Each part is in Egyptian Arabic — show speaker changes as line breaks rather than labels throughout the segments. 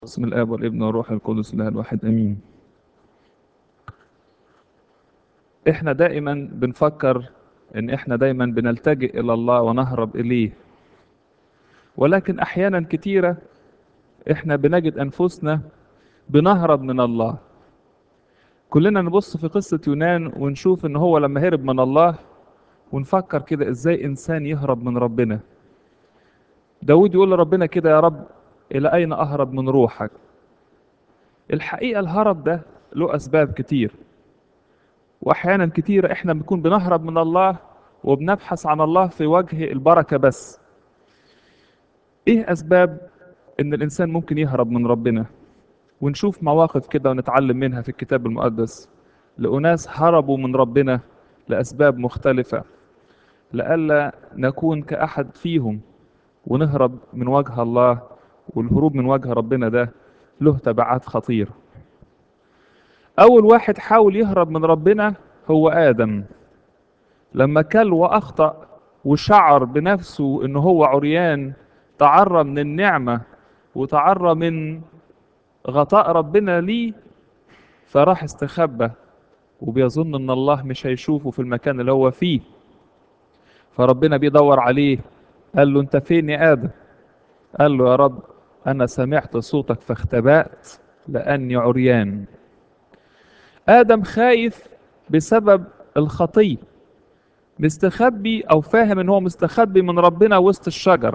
بسم الآب والابن والروح القدس الله الواحد آمين احنا دائما بنفكر ان احنا دايما بنلتجئ الى الله ونهرب اليه ولكن احيانا كتيرة احنا بنجد انفسنا بنهرب من الله كلنا نبص في قصة يونان ونشوف ان هو لما هرب من الله ونفكر كده ازاي انسان يهرب من ربنا داود يقول لربنا كده يا رب الى اين اهرب من روحك الحقيقة الهرب ده له اسباب كتير واحيانا كتير احنا بنكون بنهرب من الله وبنبحث عن الله في وجه البركة بس ايه اسباب ان الانسان ممكن يهرب من ربنا ونشوف مواقف كده ونتعلم منها في الكتاب المقدس لأناس هربوا من ربنا لأسباب مختلفة لئلا نكون كأحد فيهم ونهرب من وجه الله والهروب من وجه ربنا ده له تبعات خطيرة أول واحد حاول يهرب من ربنا هو آدم لما كل وأخطأ وشعر بنفسه إنه هو عريان تعرى من النعمة وتعرى من غطاء ربنا ليه فراح استخبى وبيظن ان الله مش هيشوفه في المكان اللي هو فيه فربنا بيدور عليه قال له انت فين يا ادم قال له يا رب انا سمعت صوتك فاختبأت لاني عريان ادم خايف بسبب الخطيه مستخبي او فاهم ان هو مستخبي من ربنا وسط الشجر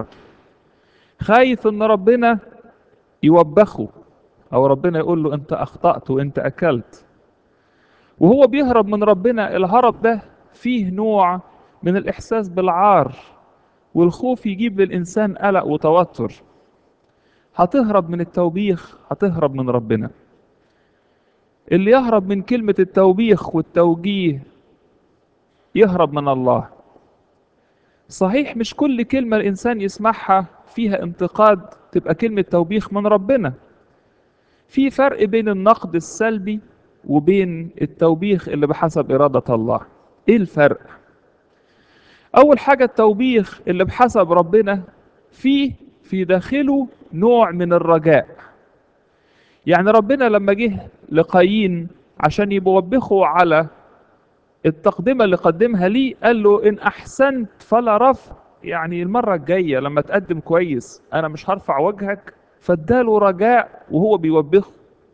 خايف ان ربنا يوبخه او ربنا يقول له انت اخطأت وانت اكلت وهو بيهرب من ربنا الهرب ده فيه نوع من الاحساس بالعار والخوف يجيب للانسان قلق وتوتر هتهرب من التوبيخ هتهرب من ربنا اللي يهرب من كلمة التوبيخ والتوجيه يهرب من الله صحيح مش كل كلمة الإنسان يسمعها فيها انتقاد تبقى كلمة توبيخ من ربنا في فرق بين النقد السلبي وبين التوبيخ اللي بحسب إرادة الله إيه الفرق؟ أول حاجة التوبيخ اللي بحسب ربنا فيه في داخله نوع من الرجاء يعني ربنا لما جه لقايين عشان يوبخه على التقدمة اللي قدمها ليه قال له إن أحسنت فلا رفع يعني المرة الجاية لما تقدم كويس أنا مش هرفع وجهك فاداله رجاء وهو بيوبخه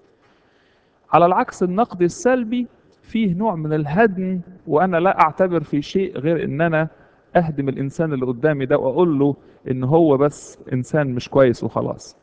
على العكس النقد السلبي فيه نوع من الهدم وأنا لا أعتبر في شيء غير إن أنا أهدم الإنسان اللي قدامي ده وأقول له إن هو بس إنسان مش كويس وخلاص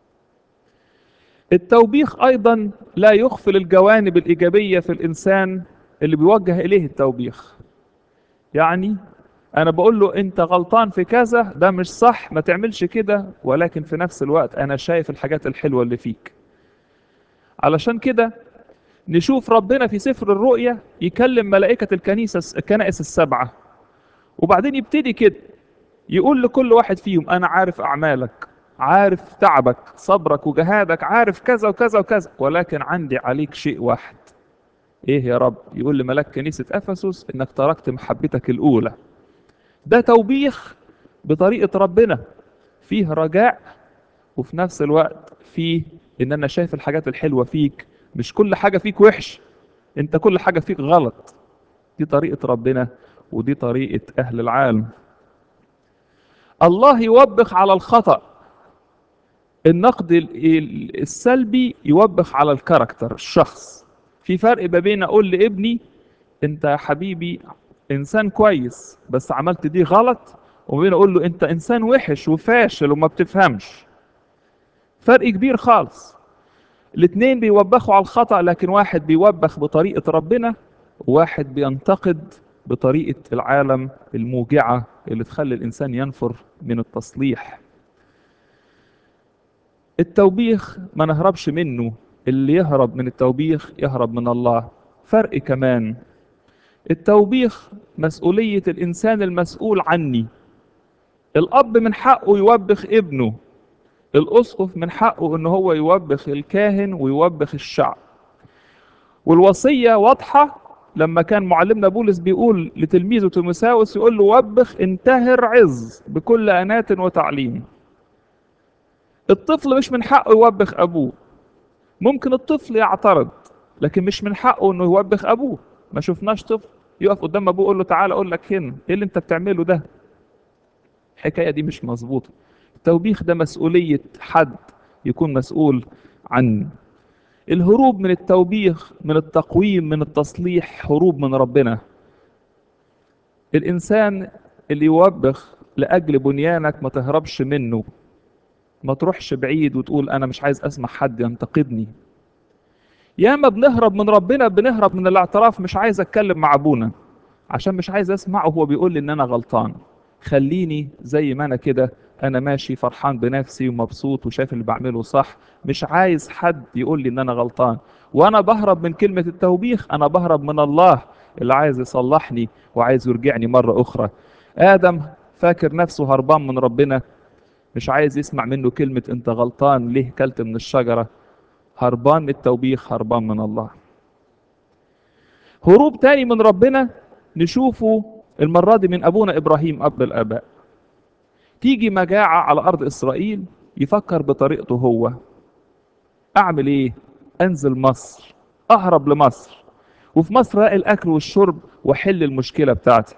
التوبيخ أيضا لا يغفل الجوانب الإيجابية في الإنسان اللي بيوجه إليه التوبيخ يعني أنا بقول له أنت غلطان في كذا ده مش صح ما تعملش كده ولكن في نفس الوقت أنا شايف الحاجات الحلوة اللي فيك علشان كده نشوف ربنا في سفر الرؤيا يكلم ملائكة الكنيسة الكنائس السبعة وبعدين يبتدي كده يقول لكل واحد فيهم أنا عارف أعمالك عارف تعبك صبرك وجهادك عارف كذا وكذا وكذا ولكن عندي عليك شيء واحد ايه يا رب يقول لملاك كنيسة افسس انك تركت محبتك الاولى ده توبيخ بطريقة ربنا فيه رجاء وفي نفس الوقت فيه ان انا شايف الحاجات الحلوة فيك مش كل حاجة فيك وحش انت كل حاجة فيك غلط دي طريقة ربنا ودي طريقة اهل العالم الله يوبخ على الخطأ النقد السلبي يوبخ على الكاركتر الشخص في فرق ما بين اقول لابني انت يا حبيبي انسان كويس بس عملت دي غلط وبين اقول له انت انسان وحش وفاشل وما بتفهمش فرق كبير خالص الاثنين بيوبخوا على الخطأ لكن واحد بيوبخ بطريقة ربنا وواحد بينتقد بطريقة العالم الموجعة اللي تخلي الإنسان ينفر من التصليح التوبيخ ما نهربش منه اللي يهرب من التوبيخ يهرب من الله فرق كمان التوبيخ مسؤولية الإنسان المسؤول عني الأب من حقه يوبخ ابنه الأسقف من حقه إن هو يوبخ الكاهن ويوبخ الشعب والوصية واضحة لما كان معلمنا بولس بيقول لتلميذه تيموساوس يقول له وبخ انتهر عظ بكل أنات وتعليم الطفل مش من حقه يوبخ ابوه ممكن الطفل يعترض لكن مش من حقه انه يوبخ ابوه ما شفناش طفل يقف قدام ابوه يقول له تعالى اقول لك هنا ايه اللي انت بتعمله ده الحكايه دي مش مظبوطه التوبيخ ده مسؤوليه حد يكون مسؤول عني الهروب من التوبيخ من التقويم من التصليح هروب من ربنا الانسان اللي يوبخ لاجل بنيانك ما تهربش منه ما تروحش بعيد وتقول انا مش عايز اسمع حد ينتقدني ياما بنهرب من ربنا بنهرب من الاعتراف مش عايز اتكلم مع ابونا عشان مش عايز اسمعه وهو بيقول لي ان انا غلطان خليني زي ما انا كده انا ماشي فرحان بنفسي ومبسوط وشايف اللي بعمله صح مش عايز حد يقول لي ان انا غلطان وانا بهرب من كلمة التوبيخ انا بهرب من الله اللي عايز يصلحني وعايز يرجعني مرة اخرى ادم فاكر نفسه هربان من ربنا مش عايز يسمع منه كلمة انت غلطان ليه كلت من الشجرة هربان من التوبيخ هربان من الله هروب تاني من ربنا نشوفه المرة دي من أبونا إبراهيم أب الآباء تيجي مجاعة على أرض إسرائيل يفكر بطريقته هو أعمل إيه؟ أنزل مصر أهرب لمصر وفي مصر ألاقي الأكل والشرب وأحل المشكلة بتاعتي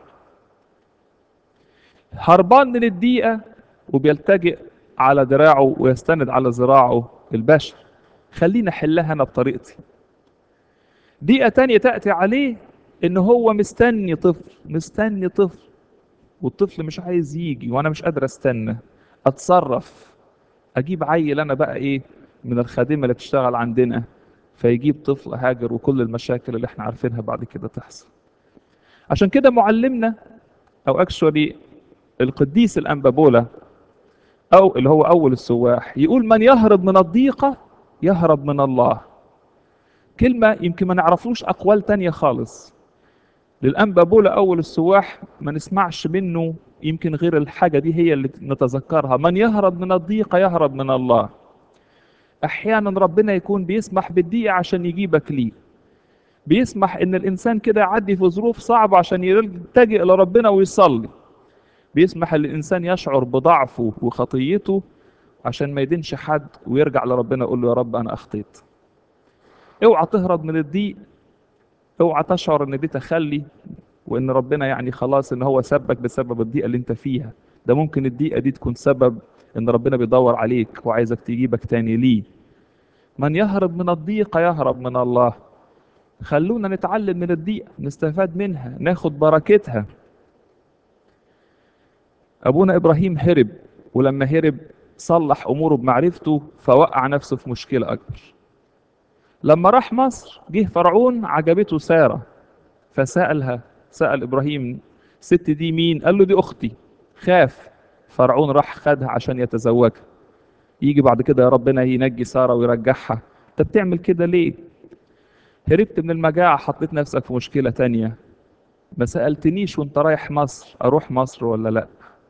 هربان من الدقيقة وبيلتجئ على دراعه ويستند على ذراعه البشر خلينا احلها انا بطريقتي دقيقة تانية تأتي عليه ان هو مستني طفل مستني طفل والطفل مش عايز يجي وانا مش قادر استنى اتصرف اجيب عيل انا بقى ايه من الخادمة اللي بتشتغل عندنا فيجيب طفل هاجر وكل المشاكل اللي احنا عارفينها بعد كده تحصل عشان كده معلمنا او اكشولي القديس الانبابولا او اللي هو اول السواح يقول من يهرب من الضيقة يهرب من الله كلمة يمكن ما نعرفوش أقوال تانية خالص للأنبابولة أول السواح ما نسمعش منه يمكن غير الحاجة دي هي اللي نتذكرها من يهرب من الضيقة يهرب من الله أحيانا ربنا يكون بيسمح بالضيقة عشان يجيبك ليه بيسمح إن الإنسان كده يعدي في ظروف صعبة عشان يلتجئ لربنا ويصلي بيسمح الإنسان يشعر بضعفه وخطيته عشان ما يدينش حد ويرجع لربنا يقول له يا رب انا اخطيت اوعى تهرب من الضيق اوعى تشعر ان دي تخلي وان ربنا يعني خلاص ان هو سبك بسبب الضيقه اللي انت فيها ده ممكن الضيقه دي تكون سبب ان ربنا بيدور عليك وعايزك تجيبك تاني ليه من يهرب من الضيقه يهرب من الله خلونا نتعلم من الضيقه نستفاد منها ناخد بركتها ابونا ابراهيم هرب ولما هرب صلح اموره بمعرفته فوقع نفسه في مشكله اكبر لما راح مصر جه فرعون عجبته ساره فسالها سال ابراهيم الست دي مين قال له دي اختي خاف فرعون راح خدها عشان يتزوجها يجي بعد كده يا ربنا ينجي ساره ويرجعها انت بتعمل كده ليه هربت من المجاعه حطيت نفسك في مشكله تانية ما سالتنيش وانت رايح مصر اروح مصر ولا لا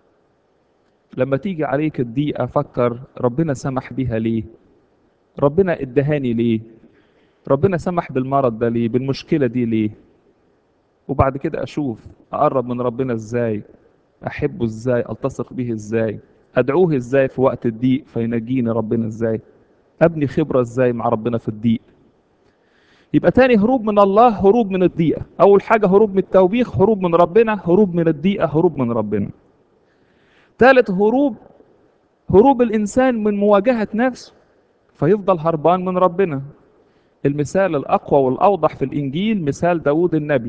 لما تيجي عليك الضيقة فكر ربنا سمح بيها ليه ربنا ادهاني ليه ربنا سمح بالمرض ده ليه بالمشكلة دي ليه وبعد كده اشوف اقرب من ربنا ازاي احبه ازاي التصق به ازاي ادعوه ازاي في وقت الضيق فينجيني ربنا ازاي ابني خبرة ازاي مع ربنا في الضيق يبقى تاني هروب من الله هروب من الضيقة اول حاجة هروب من التوبيخ هروب من ربنا هروب من الضيقة هروب من ربنا ثالث هروب هروب الإنسان من مواجهة نفسه فيفضل هربان من ربنا المثال الأقوى والأوضح في الإنجيل مثال داود النبي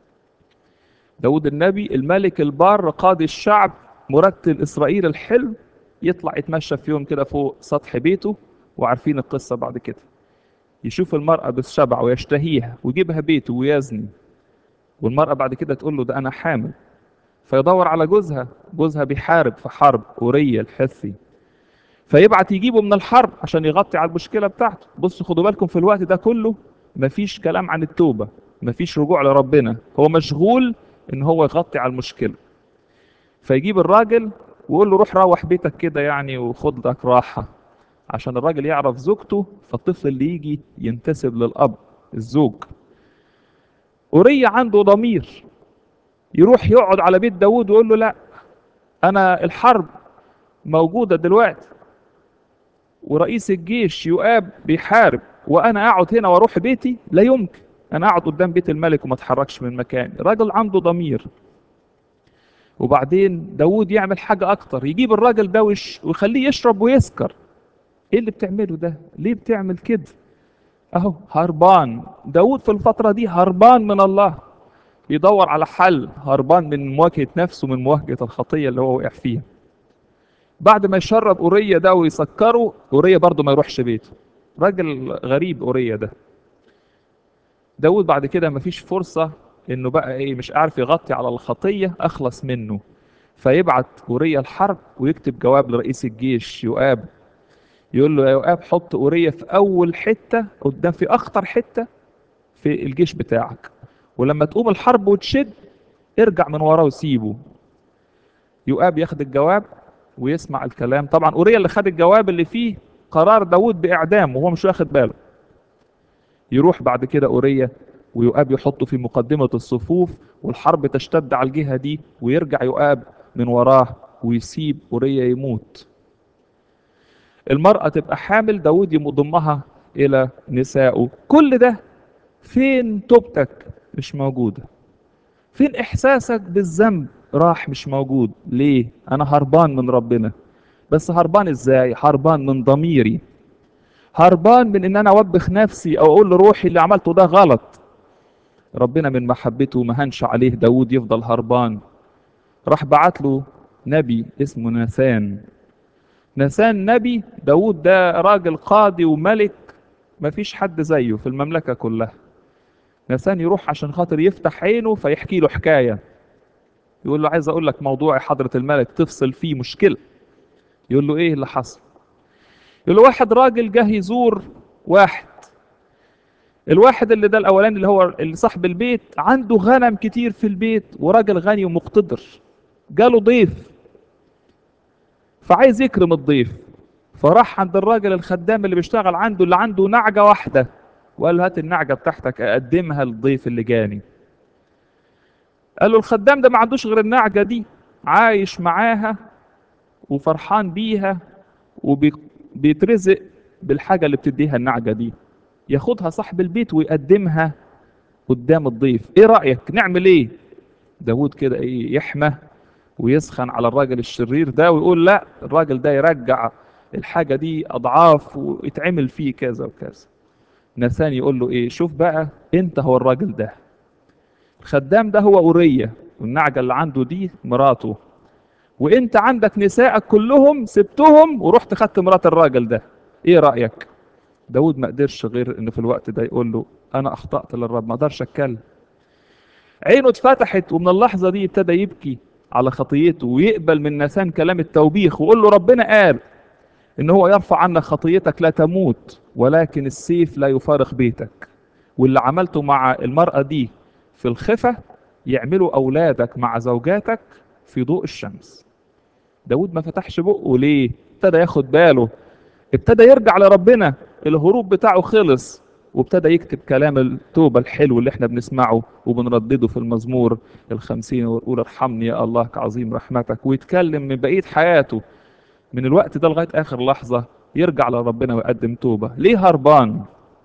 داود النبي الملك البار قاضي الشعب مرتل إسرائيل الحلم يطلع يتمشى في يوم كده فوق سطح بيته وعارفين القصة بعد كده يشوف المرأة بالشبع ويشتهيها ويجيبها بيته ويزني والمرأة بعد كده تقول له ده أنا حامل فيدور على جوزها جوزها بيحارب في حرب أورية الحثي فيبعت يجيبه من الحرب عشان يغطي على المشكلة بتاعته بصوا خدوا بالكم في الوقت ده كله مفيش كلام عن التوبة مفيش رجوع لربنا هو مشغول ان هو يغطي على المشكلة فيجيب الراجل ويقول له روح روح بيتك كده يعني وخد لك راحة عشان الراجل يعرف زوجته فالطفل اللي يجي ينتسب للأب الزوج أورية عنده ضمير يروح يقعد على بيت داود ويقول له لا انا الحرب موجوده دلوقتي ورئيس الجيش يؤاب بيحارب وانا اقعد هنا واروح بيتي لا يمكن انا اقعد قدام بيت الملك وما اتحركش من مكاني راجل عنده ضمير وبعدين داود يعمل حاجة أكتر يجيب الراجل ده ويش- ويخليه يشرب ويسكر إيه اللي بتعمله ده؟ ليه بتعمل كده؟ أهو هربان داود في الفترة دي هربان من الله يدور على حل هربان من مواجهة نفسه من مواجهة الخطية اللي هو وقع فيها بعد ما يشرب أورية ده ويسكره أورية برضه ما يروحش بيته راجل غريب أورية ده داود بعد كده مفيش فرصة انه بقى ايه مش عارف يغطي على الخطية اخلص منه فيبعت أورية الحرب ويكتب جواب لرئيس الجيش يؤاب يقول له يا يؤاب حط أورية في أول حتة قدام في أخطر حتة في الجيش بتاعك ولما تقوم الحرب وتشد ارجع من وراه وسيبه يؤاب ياخد الجواب ويسمع الكلام طبعا أورية اللي خد الجواب اللي فيه قرار داود بإعدام وهو مش واخد باله يروح بعد كده أورية ويؤاب يحطه في مقدمة الصفوف والحرب تشتد على الجهة دي ويرجع يؤاب من وراه ويسيب أورية يموت المرأة تبقى حامل داود يضمها إلى نسائه كل ده فين توبتك مش موجودة فين إحساسك بالذنب راح مش موجود ليه أنا هربان من ربنا بس هربان إزاي هربان من ضميري هربان من ان انا اوبخ نفسي او اقول لروحي اللي عملته ده غلط ربنا من محبته ما هنش عليه داود يفضل هربان راح بعت له نبي اسمه ناثان ناثان نبي داود ده راجل قاضي وملك ما فيش حد زيه في المملكة كلها ناثان يروح عشان خاطر يفتح عينه فيحكي له حكاية يقول له عايز اقول لك موضوع حضرة الملك تفصل فيه مشكلة يقول له ايه اللي حصل يقول له واحد راجل جه يزور واحد الواحد اللي ده الاولاني اللي هو اللي صاحب البيت عنده غنم كتير في البيت وراجل غني ومقتدر جاله ضيف فعايز يكرم الضيف فراح عند الراجل الخدام اللي بيشتغل عنده اللي عنده نعجة واحدة وقال له هات النعجة بتاعتك اقدمها للضيف اللي جاني قال له الخدام ده ما عندوش غير النعجة دي عايش معاها وفرحان بيها وبيترزق بالحاجة اللي بتديها النعجة دي ياخدها صاحب البيت ويقدمها قدام الضيف ايه رأيك نعمل ايه داود كده ايه يحمى ويسخن على الراجل الشرير ده ويقول لا الراجل ده يرجع الحاجة دي أضعاف ويتعمل فيه كذا وكذا ناثان يقول له ايه شوف بقى انت هو الراجل ده الخدام ده هو أورية والنعجة اللي عنده دي مراته وانت عندك نسائك كلهم سبتهم ورحت خدت مرات الراجل ده ايه رأيك داود ما قدرش غير انه في الوقت ده يقول له انا اخطأت للرب ما اقدرش اتكلم عينه اتفتحت ومن اللحظة دي ابتدى يبكي على خطيته ويقبل من نسان كلام التوبيخ ويقول له ربنا قال ان هو يرفع عنك خطيتك لا تموت ولكن السيف لا يفارق بيتك واللي عملته مع المرأة دي في الخفة يعملوا أولادك مع زوجاتك في ضوء الشمس داود ما فتحش بقه ليه ابتدى ياخد باله ابتدى يرجع لربنا الهروب بتاعه خلص وابتدى يكتب كلام التوبة الحلو اللي احنا بنسمعه وبنردده في المزمور الخمسين ويقول ارحمني يا الله كعظيم رحمتك ويتكلم من بقية حياته من الوقت ده لغاية آخر لحظة يرجع لربنا ويقدم توبة ليه هربان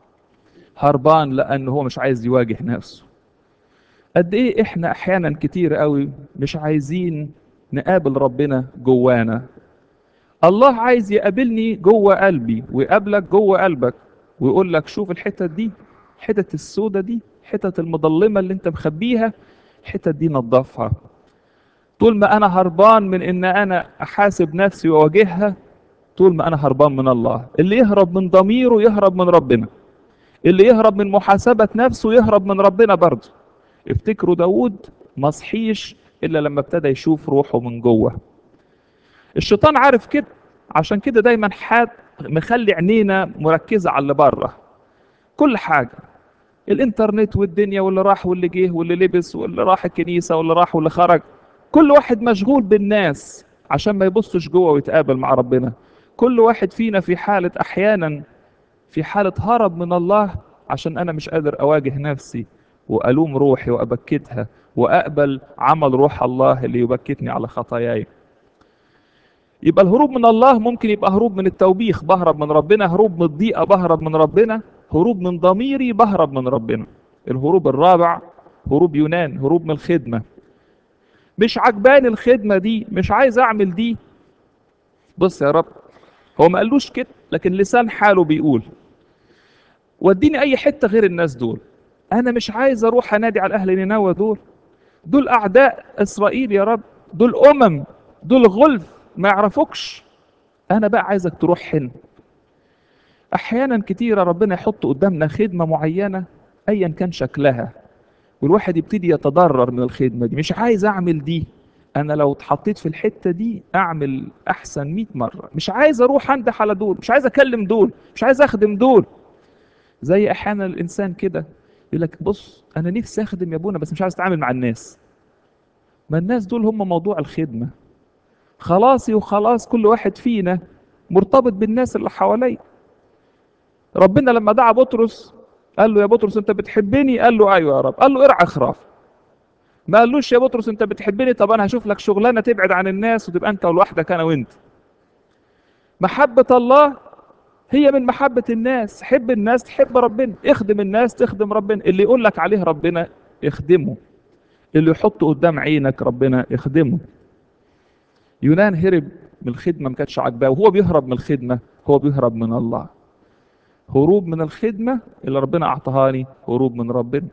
هربان لأنه هو مش عايز يواجه نفسه قد ايه احنا احيانا كتير قوي مش عايزين نقابل ربنا جوانا الله عايز يقابلني جوه قلبي ويقابلك جوه قلبك ويقول لك شوف الحتت دي الحتت السودة دي الحتت المظلمة اللي انت مخبيها الحتت دي نظفها طول ما انا هربان من ان انا احاسب نفسي واواجهها طول ما انا هربان من الله اللي يهرب من ضميره يهرب من ربنا اللي يهرب من محاسبة نفسه يهرب من ربنا برضه افتكروا داود ما صحيش الا لما ابتدى يشوف روحه من جوه الشيطان عارف كده عشان كده دايما حاد مخلي عينينا مركزة على اللي بره كل حاجة الانترنت والدنيا واللي راح واللي جه واللي لبس واللي راح الكنيسة واللي راح واللي خرج كل واحد مشغول بالناس عشان ما يبصش جوه ويتقابل مع ربنا كل واحد فينا في حالة احيانا في حالة هرب من الله عشان انا مش قادر اواجه نفسي والوم روحي وابكتها واقبل عمل روح الله اللي يبكتني على خطاياي يبقى الهروب من الله ممكن يبقى هروب من التوبيخ بهرب من ربنا هروب من الضيقة بهرب من ربنا هروب من ضميري بهرب من ربنا الهروب الرابع هروب يونان هروب من الخدمة مش عجباني الخدمة دي مش عايز أعمل دي بص يا رب هو ما قالوش كده لكن لسان حاله بيقول وديني أي حتة غير الناس دول أنا مش عايز أروح أنادي على أهل نينوى دول دول أعداء إسرائيل يا رب دول أمم دول غلف ما يعرفوكش أنا بقى عايزك تروح هنا أحيانا كتيرة ربنا يحط قدامنا خدمة معينة أيا كان شكلها والواحد يبتدي يتضرر من الخدمة دي مش عايز أعمل دي أنا لو اتحطيت في الحتة دي أعمل أحسن 100 مرة مش عايز أروح أندح على دول مش عايز أكلم دول مش عايز أخدم دول زي أحيانا الإنسان كده يقول لك بص أنا نفسي أخدم يا أبونا بس مش عايز أتعامل مع الناس ما الناس دول هم موضوع الخدمة خلاصي وخلاص كل واحد فينا مرتبط بالناس اللي حواليه ربنا لما دعا بطرس قال له يا بطرس انت بتحبني قال له ايوه يا رب قال له ارعى خراف ما قالوش يا بطرس انت بتحبني طب انا هشوف لك شغلانه تبعد عن الناس وتبقى انت لوحدك انا وانت محبه الله هي من محبه الناس حب الناس تحب ربنا اخدم الناس تخدم ربنا اللي يقول لك عليه ربنا اخدمه اللي يحط قدام عينك ربنا اخدمه يونان هرب من الخدمه ما كانتش عاجباه وهو بيهرب من الخدمه هو بيهرب من الله هروب من الخدمة اللي ربنا أعطهاني هروب من ربنا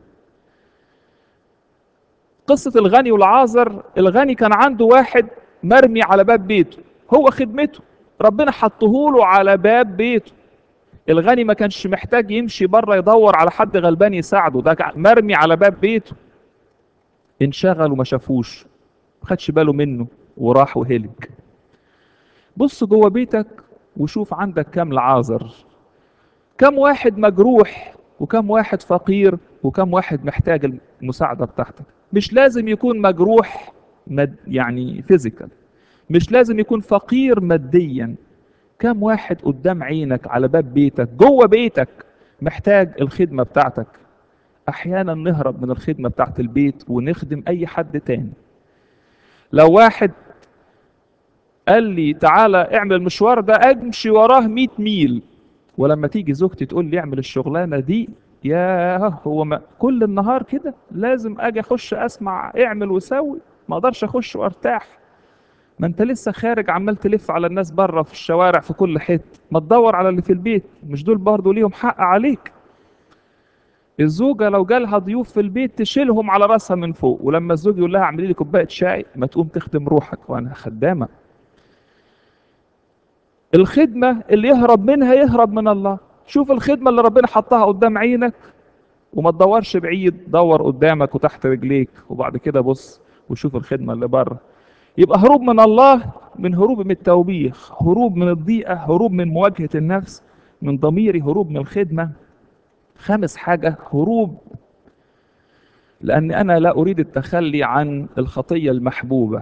قصة الغني والعازر الغني كان عنده واحد مرمي على باب بيته هو خدمته ربنا حطه له على باب بيته الغني ما كانش محتاج يمشي بره يدور على حد غلبان يساعده ده مرمي على باب بيته انشغل وما شافوش ما خدش باله منه وراح وهلك بص جوه بيتك وشوف عندك كام العازر كم واحد مجروح وكم واحد فقير وكم واحد محتاج المساعدة بتاعتك مش لازم يكون مجروح مد يعني فيزيكال مش لازم يكون فقير ماديا كم واحد قدام عينك على باب بيتك جوه بيتك محتاج الخدمة بتاعتك احيانا نهرب من الخدمة بتاعت البيت ونخدم اي حد تاني لو واحد قال لي تعالى اعمل المشوار ده امشي وراه 100 ميل ولما تيجي زوجتي تقول لي اعمل الشغلانه دي يا هو ما كل النهار كده لازم اجي اخش اسمع اعمل وسوي ما اقدرش اخش وارتاح ما انت لسه خارج عمال تلف على الناس بره في الشوارع في كل حته ما تدور على اللي في البيت مش دول برضه ليهم حق عليك الزوجة لو جالها ضيوف في البيت تشيلهم على راسها من فوق ولما الزوج يقول لها اعملي لي كوباية شاي ما تقوم تخدم روحك وانا خدامة الخدمة اللي يهرب منها يهرب من الله شوف الخدمة اللي ربنا حطها قدام عينك وما تدورش بعيد دور قدامك وتحت رجليك وبعد كده بص وشوف الخدمة اللي بره يبقى هروب من الله من هروب من التوبيخ هروب من الضيقة هروب من مواجهة النفس من ضميري هروب من الخدمة خامس حاجة هروب لأن أنا لا أريد التخلي عن الخطية المحبوبة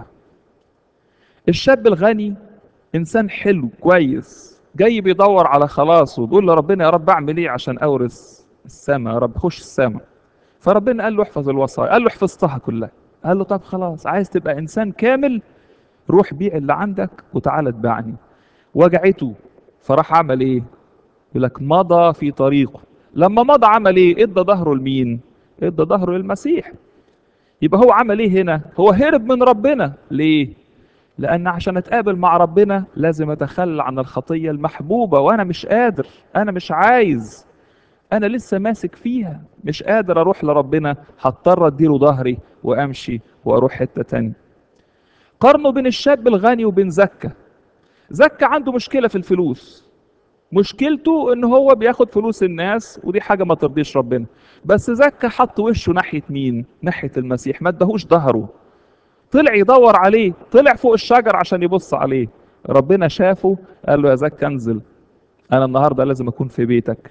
الشاب الغني انسان حلو كويس جاي بيدور على خلاصه وبيقول لربنا يا رب اعمل ايه عشان اورث السماء يا رب خش السماء فربنا قال له احفظ الوصايا قال له حفظتها كلها قال له طب خلاص عايز تبقى انسان كامل روح بيع اللي عندك وتعالى اتبعني وجعته فراح عمل ايه يقول لك مضى في طريقه لما مضى عمل ايه ادى ظهره لمين ادى ظهره للمسيح يبقى هو عمل ايه هنا هو هرب من ربنا ليه لأن عشان أتقابل مع ربنا لازم أتخلى عن الخطية المحبوبة وأنا مش قادر أنا مش عايز أنا لسه ماسك فيها مش قادر أروح لربنا هضطر أديله ظهري وأمشي وأروح حتة تانية قارنوا بين الشاب الغني وبين زكا زكا عنده مشكلة في الفلوس مشكلته ان هو بياخد فلوس الناس ودي حاجة ما ترضيش ربنا بس زكا حط وشه ناحية مين ناحية المسيح ما ادهوش ظهره طلع يدور عليه طلع فوق الشجر عشان يبص عليه ربنا شافه قال له يا زكا انزل انا النهارده لازم اكون في بيتك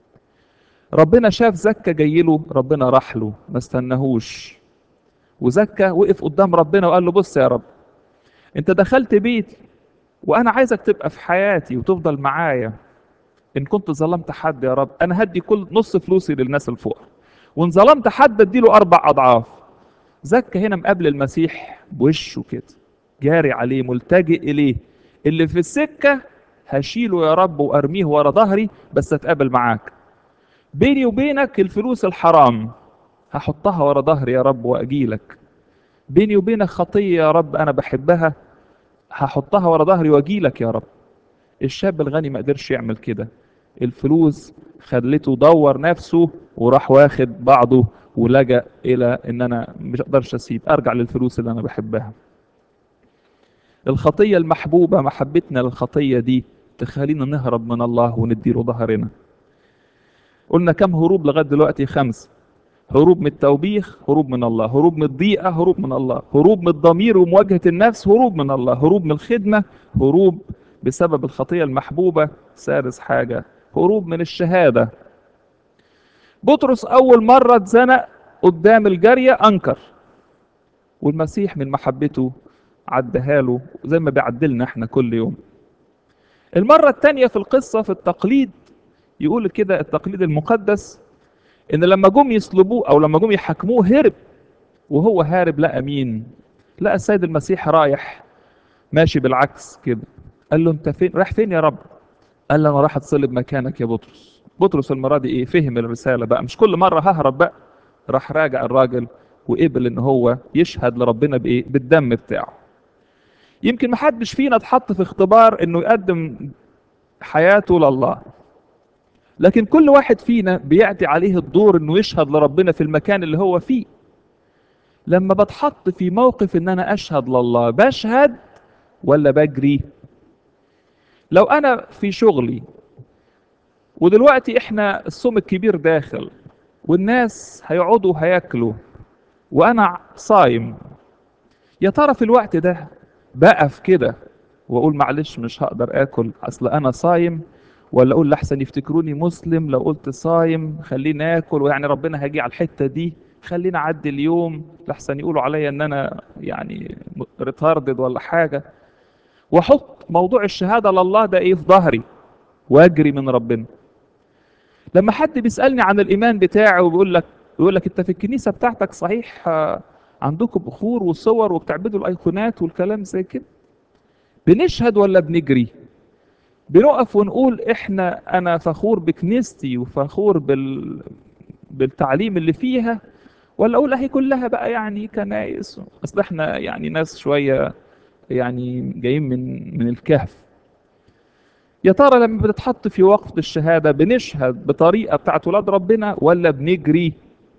ربنا شاف زكا جاي له ربنا راح له ما استناهوش وزكا وقف قدام ربنا وقال له بص يا رب انت دخلت بيتي وانا عايزك تبقى في حياتي وتفضل معايا ان كنت ظلمت حد يا رب انا هدي كل نص فلوسي للناس الفقراء وان ظلمت حد اديله اربع اضعاف زكا هنا مقابل المسيح بوشه كده جاري عليه ملتجئ اليه اللي في السكة هشيله يا رب وارميه ورا ظهري بس اتقابل معاك بيني وبينك الفلوس الحرام هحطها ورا ظهري يا رب واجيلك بيني وبينك خطية يا رب انا بحبها هحطها ورا ظهري واجيلك يا رب الشاب الغني ما قدرش يعمل كده الفلوس خلته دور نفسه وراح واخد بعضه ولجأ الى ان انا مش اقدرش اسيب ارجع للفلوس اللي انا بحبها الخطية المحبوبة محبتنا للخطية دي تخلينا نهرب من الله ونديله ظهرنا قلنا كم هروب لغاية دلوقتي خمس هروب من التوبيخ هروب من الله هروب من الضيقة هروب من الله هروب من الضمير ومواجهة النفس هروب من الله هروب من الخدمة هروب بسبب الخطية المحبوبة سادس حاجة هروب من الشهادة بطرس أول مرة اتزنق قدام الجارية أنكر والمسيح من محبته عدها له زي ما بيعدلنا احنا كل يوم المرة الثانية في القصة في التقليد يقول كده التقليد المقدس ان لما جم يصلبوه او لما جم يحاكموه هرب وهو هارب لقى مين لقى السيد المسيح رايح ماشي بالعكس كده قال له انت فين رايح فين يا رب قال له انا راح اتصلب مكانك يا بطرس بطرس المره دي ايه فهم الرساله بقى مش كل مره ههرب بقى راح راجع الراجل وقبل ان هو يشهد لربنا بايه بالدم بتاعه يمكن محدش فينا اتحط في اختبار انه يقدم حياته لله لكن كل واحد فينا بيعطي عليه الدور انه يشهد لربنا في المكان اللي هو فيه لما بتحط في موقف ان انا اشهد لله بشهد ولا بجري لو انا في شغلي ودلوقتي احنا الصوم الكبير داخل والناس هيقعدوا هياكلوا وانا صايم يا ترى في الوقت ده بقف كده واقول معلش مش هقدر اكل اصل انا صايم ولا اقول لحسن يفتكروني مسلم لو قلت صايم خليني اكل ويعني ربنا هيجي على الحته دي خليني اعدي اليوم لحسن يقولوا عليا ان انا يعني ريتاردد ولا حاجه واحط موضوع الشهاده لله ده ايه في ظهري واجري من ربنا لما حد بيسالني عن الايمان بتاعي وبيقول لك يقول لك انت في الكنيسه بتاعتك صحيح عندكم بخور وصور وبتعبدوا الايقونات والكلام زي كده بنشهد ولا بنجري بنقف ونقول احنا انا فخور بكنيستي وفخور بال بالتعليم اللي فيها ولا اقول اهي كلها بقى يعني كنايس اصل احنا يعني ناس شويه يعني جايين من من الكهف يا ترى لما بتتحط في وقت الشهاده بنشهد بطريقه بتاعت ولاد ربنا ولا بنجري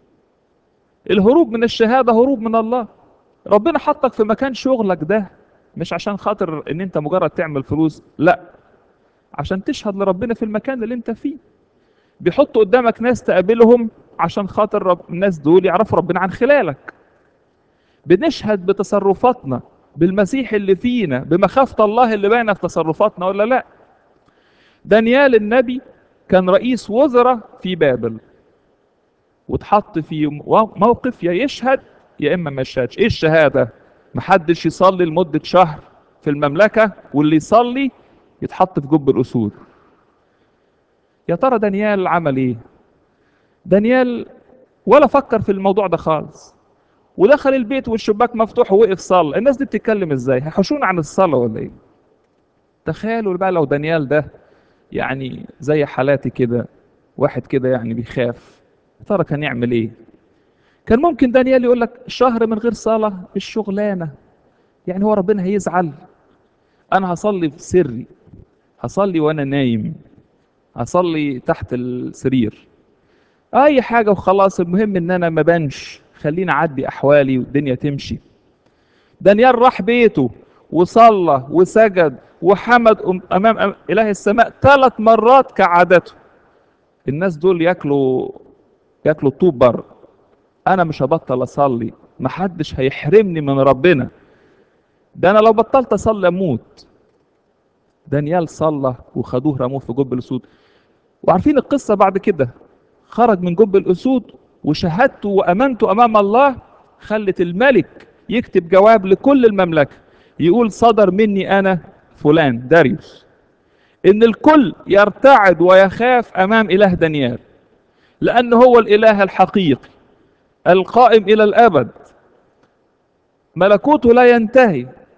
الهروب من الشهاده هروب من الله ربنا حطك في مكان شغلك ده مش عشان خاطر ان انت مجرد تعمل فلوس لا عشان تشهد لربنا في المكان اللي انت فيه بيحط قدامك ناس تقابلهم عشان خاطر رب... الناس دول يعرفوا ربنا عن خلالك بنشهد بتصرفاتنا بالمسيح اللي فينا بمخافة الله اللي باينة في تصرفاتنا ولا لا دانيال النبي كان رئيس وزراء في بابل واتحط في موقف يا يشهد يا اما ما يشهدش ايه الشهاده محدش يصلي لمده شهر في المملكه واللي يصلي يتحط في جب الاسود يا ترى دانيال عمل ايه دانيال ولا فكر في الموضوع ده خالص ودخل البيت والشباك مفتوح ووقف صلى الناس دي بتتكلم ازاي هيحوشونا عن الصلاه ولا ايه تخيلوا بقى لو دانيال ده يعني زي حالاتي كده واحد كده يعني بيخاف يا ترى كان يعمل ايه كان ممكن دانيال يقول لك شهر من غير صلاه مش شغلانه يعني هو ربنا هيزعل انا هصلي في سري هصلي وانا نايم هصلي تحت السرير اي حاجه وخلاص المهم ان انا ما بنش خليني اعدي احوالي والدنيا تمشي دانيال راح بيته وصلى وسجد وحمد امام اله السماء ثلاث مرات كعادته الناس دول ياكلوا ياكلوا الطوب بره انا مش هبطل اصلي محدش هيحرمني من ربنا ده انا لو بطلت اصلي اموت دانيال صلى وخدوه رموه في جب الاسود وعارفين القصه بعد كده خرج من جب الاسود وشهادته وامانته امام الله خلت الملك يكتب جواب لكل المملكه يقول صدر مني انا فلان داريوس ان الكل يرتعد ويخاف امام اله دانيال لانه هو الاله الحقيقي القائم الى الابد ملكوته لا ينتهي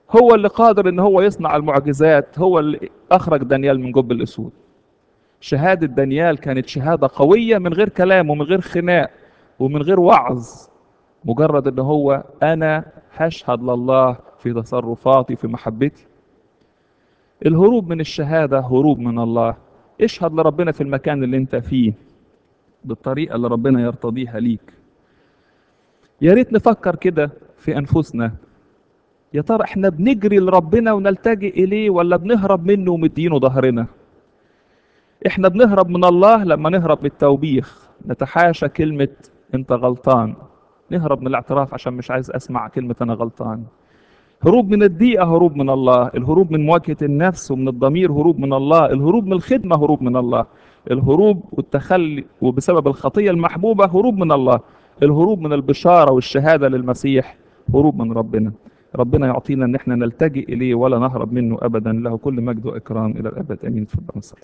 هو اللي قادر ان هو يصنع المعجزات هو اللي اخرج دانيال من جب الاسود شهادة دانيال كانت شهادة قوية من غير كلام ومن غير خناق ومن غير وعظ مجرد ان هو انا هشهد لله في تصرفاتي في محبتي الهروب من الشهادة هروب من الله اشهد لربنا في المكان اللي انت فيه بالطريقة اللي ربنا يرتضيها ليك يا ريت نفكر كده في انفسنا يا ترى احنا بنجري لربنا ونلتجئ اليه ولا بنهرب منه ومدينه ظهرنا احنا بنهرب من الله لما نهرب من التوبيخ نتحاشى كلمة انت غلطان نهرب من الاعتراف عشان مش عايز اسمع كلمة انا غلطان هروب من الضيقة هروب من الله الهروب من مواجهة النفس ومن الضمير هروب من الله الهروب من الخدمة هروب من الله الهروب والتخلي وبسبب الخطية المحبوبة هروب من الله الهروب من البشارة والشهادة للمسيح هروب من ربنا ربنا يعطينا ان احنا نلتجئ اليه ولا نهرب منه ابدا له كل مجد واكرام الى الابد امين تفضل